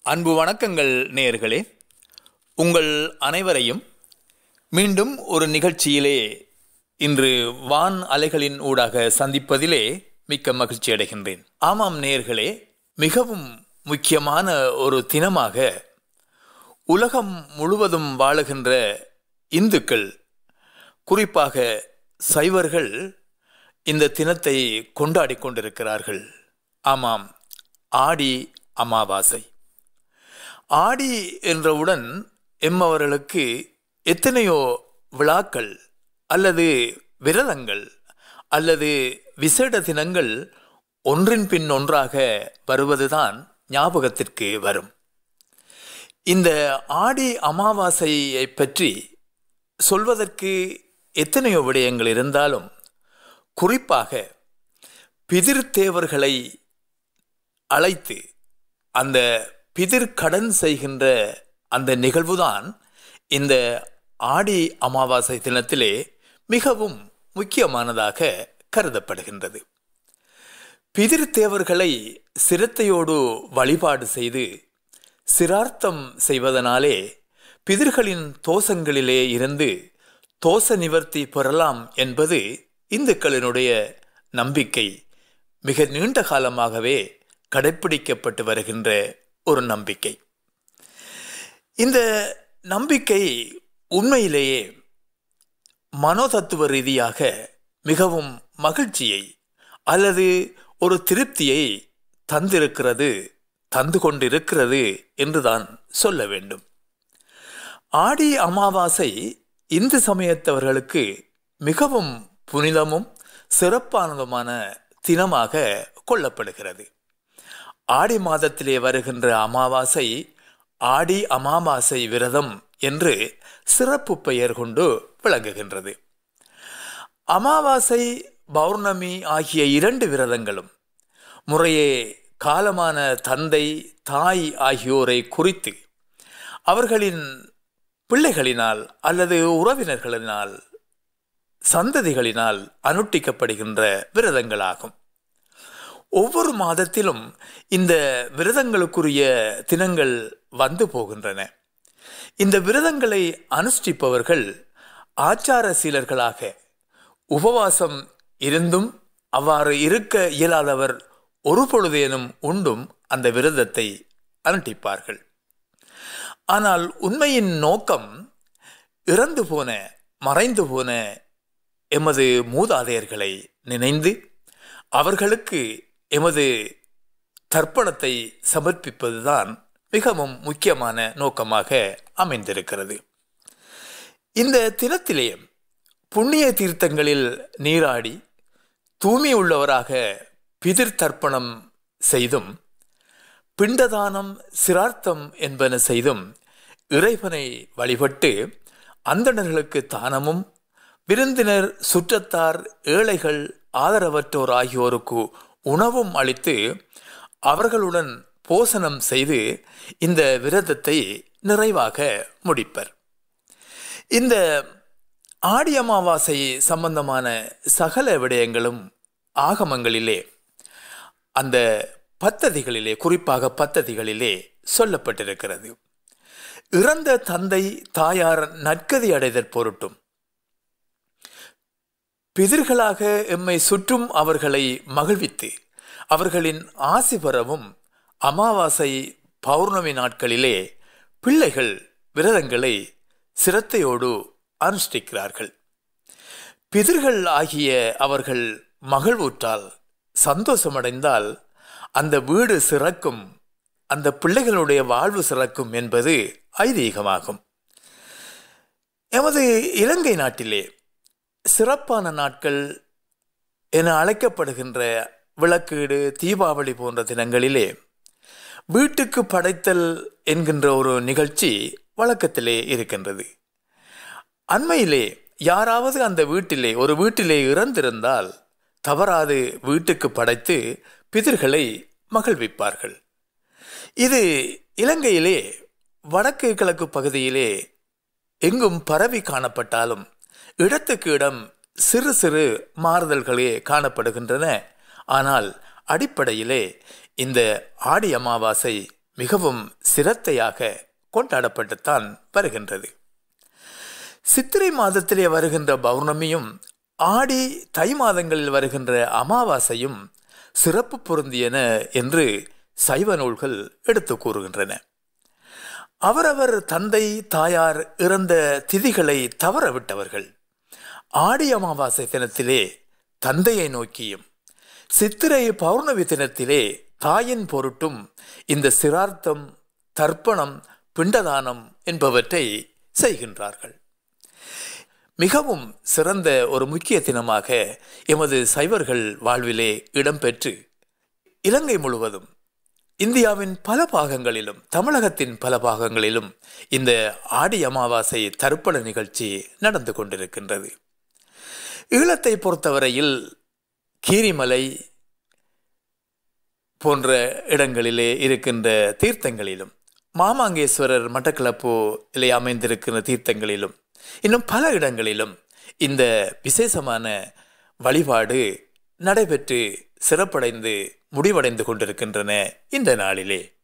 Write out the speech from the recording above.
அன்பு வணக்கங்கள் நேயர்களே உங்கள் அனைவரையும் மீண்டும் ஒரு நிகழ்ச்சியிலே இன்று வான் அலைகளின் ஊடாக சந்திப்பதிலே மிக்க மகிழ்ச்சி அடைகின்றேன் ஆமாம் நேயர்களே மிகவும் முக்கியமான ஒரு தினமாக உலகம் முழுவதும் வாழுகின்ற இந்துக்கள் குறிப்பாக சைவர்கள் இந்த தினத்தை கொண்டாடி கொண்டிருக்கிறார்கள் ஆமாம் ஆடி அமாவாசை ஆடி என்றவுடன் எம்மவர்களுக்கு எத்தனையோ விழாக்கள் அல்லது விரதங்கள் அல்லது விசேட தினங்கள் ஒன்றின் பின் ஒன்றாக வருவதுதான் ஞாபகத்திற்கு வரும் இந்த ஆடி அமாவாசையை பற்றி சொல்வதற்கு எத்தனையோ விடயங்கள் இருந்தாலும் குறிப்பாக பிதிர் தேவர்களை அழைத்து அந்த பிதிர் கடன் செய்கின்ற அந்த நிகழ்வுதான் இந்த ஆடி அமாவாசை தினத்திலே மிகவும் முக்கியமானதாக கருதப்படுகின்றது பிதிர் தேவர்களை சிரத்தையோடு வழிபாடு செய்து சிரார்த்தம் செய்வதனாலே பிதிர்களின் தோஷங்களிலே இருந்து தோஷ நிவர்த்தி பெறலாம் என்பது இந்துக்களினுடைய நம்பிக்கை மிக நீண்ட காலமாகவே கடைப்பிடிக்கப்பட்டு வருகின்ற ஒரு நம்பிக்கை இந்த நம்பிக்கை உண்மையிலேயே மனோதத்துவ ரீதியாக மிகவும் மகிழ்ச்சியை அல்லது ஒரு திருப்தியை தந்திருக்கிறது தந்து கொண்டிருக்கிறது என்றுதான் சொல்ல வேண்டும் ஆடி அமாவாசை இந்து சமயத்தவர்களுக்கு மிகவும் புனிதமும் சிறப்பானதுமான தினமாக கொள்ளப்படுகிறது ஆடி மாதத்திலே வருகின்ற அமாவாசை ஆடி அமாவாசை விரதம் என்று சிறப்பு பெயர் கொண்டு விளங்குகின்றது அமாவாசை பௌர்ணமி ஆகிய இரண்டு விரதங்களும் முறையே காலமான தந்தை தாய் ஆகியோரை குறித்து அவர்களின் பிள்ளைகளினால் அல்லது உறவினர்களினால் சந்ததிகளினால் அனுட்டிக்கப்படுகின்ற விரதங்களாகும் ஒவ்வொரு மாதத்திலும் இந்த விரதங்களுக்குரிய தினங்கள் வந்து போகின்றன இந்த விரதங்களை அனுஷ்டிப்பவர்கள் ஆச்சார சீலர்களாக உபவாசம் இருந்தும் அவ்வாறு இருக்க இயலாதவர் ஒரு பொழுதேனும் உண்டும் அந்த விரதத்தை அனுட்டிப்பார்கள் ஆனால் உண்மையின் நோக்கம் இறந்து போன மறைந்து போன எமது மூதாதையர்களை நினைந்து அவர்களுக்கு எமது தர்ப்பணத்தை சமர்ப்பிப்பதுதான் மிகவும் முக்கியமான நோக்கமாக அமைந்திருக்கிறது இந்த தினத்திலே புண்ணிய தீர்த்தங்களில் நீராடி தூய்மை உள்ளவராக பிதிர் தர்ப்பணம் செய்தும் பிண்டதானம் சிரார்த்தம் என்பன செய்தும் இறைவனை வழிபட்டு அந்தணர்களுக்கு தானமும் விருந்தினர் சுற்றத்தார் ஏழைகள் ஆதரவற்றோர் ஆகியோருக்கு உணவும் அளித்து அவர்களுடன் போசனம் செய்து இந்த விரதத்தை நிறைவாக முடிப்பர் இந்த ஆடி அமாவாசை சம்பந்தமான சகல விடயங்களும் ஆகமங்களிலே அந்த பத்ததிகளிலே குறிப்பாக பத்ததிகளிலே சொல்லப்பட்டிருக்கிறது இறந்த தந்தை தாயார் நற்கதி அடைதற் பொருட்டும் பிதிர்களாக எம்மை சுற்றும் அவர்களை மகிழ்வித்து அவர்களின் ஆசி பெறவும் அமாவாசை பௌர்ணமி நாட்களிலே பிள்ளைகள் விரதங்களை சிரத்தையோடு அனுஷ்டிக்கிறார்கள் பிதிர்கள் ஆகிய அவர்கள் மகிழ்வுற்றால் சந்தோஷமடைந்தால் அந்த வீடு சிறக்கும் அந்த பிள்ளைகளுடைய வாழ்வு சிறக்கும் என்பது ஐதீகமாகும் எமது இலங்கை நாட்டிலே சிறப்பான நாட்கள் என அழைக்கப்படுகின்ற விளக்கீடு தீபாவளி போன்ற தினங்களிலே வீட்டுக்கு படைத்தல் என்கின்ற ஒரு நிகழ்ச்சி வழக்கத்திலே இருக்கின்றது அண்மையிலே யாராவது அந்த வீட்டிலே ஒரு வீட்டிலே இறந்திருந்தால் தவறாது வீட்டுக்கு படைத்து பிதிர்களை மகிழ்விப்பார்கள் இது இலங்கையிலே வடக்கு கிழக்கு பகுதியிலே எங்கும் பரவி காணப்பட்டாலும் இடத்துக்கு இடம் சிறு சிறு மாறுதல்களே காணப்படுகின்றன ஆனால் அடிப்படையிலே இந்த ஆடி அமாவாசை மிகவும் சிரத்தையாக கொண்டாடப்பட்டுத்தான் வருகின்றது சித்திரை மாதத்திலே வருகின்ற பௌர்ணமியும் ஆடி தை மாதங்களில் வருகின்ற அமாவாசையும் சிறப்பு பொருந்தியன என்று சைவ நூல்கள் எடுத்து கூறுகின்றன அவரவர் தந்தை தாயார் இறந்த திதிகளை தவறவிட்டவர்கள் ஆடி அமாவாசை தினத்திலே தந்தையை நோக்கியும் சித்திரை பௌர்ணமி தினத்திலே தாயின் பொருட்டும் இந்த சிரார்த்தம் தர்ப்பணம் பிண்டதானம் என்பவற்றை செய்கின்றார்கள் மிகவும் சிறந்த ஒரு முக்கிய தினமாக எமது சைவர்கள் வாழ்விலே இடம்பெற்று இலங்கை முழுவதும் இந்தியாவின் பல பாகங்களிலும் தமிழகத்தின் பல பாகங்களிலும் இந்த ஆடி அமாவாசை தர்ப்பண நிகழ்ச்சி நடந்து கொண்டிருக்கின்றது ஈழத்தை பொறுத்தவரையில் கீரிமலை போன்ற இடங்களிலே இருக்கின்ற தீர்த்தங்களிலும் மாமாங்கேஸ்வரர் மட்டக்களப்பிலே அமைந்திருக்கிற தீர்த்தங்களிலும் இன்னும் பல இடங்களிலும் இந்த விசேஷமான வழிபாடு நடைபெற்று சிறப்படைந்து முடிவடைந்து கொண்டிருக்கின்றன இந்த நாளிலே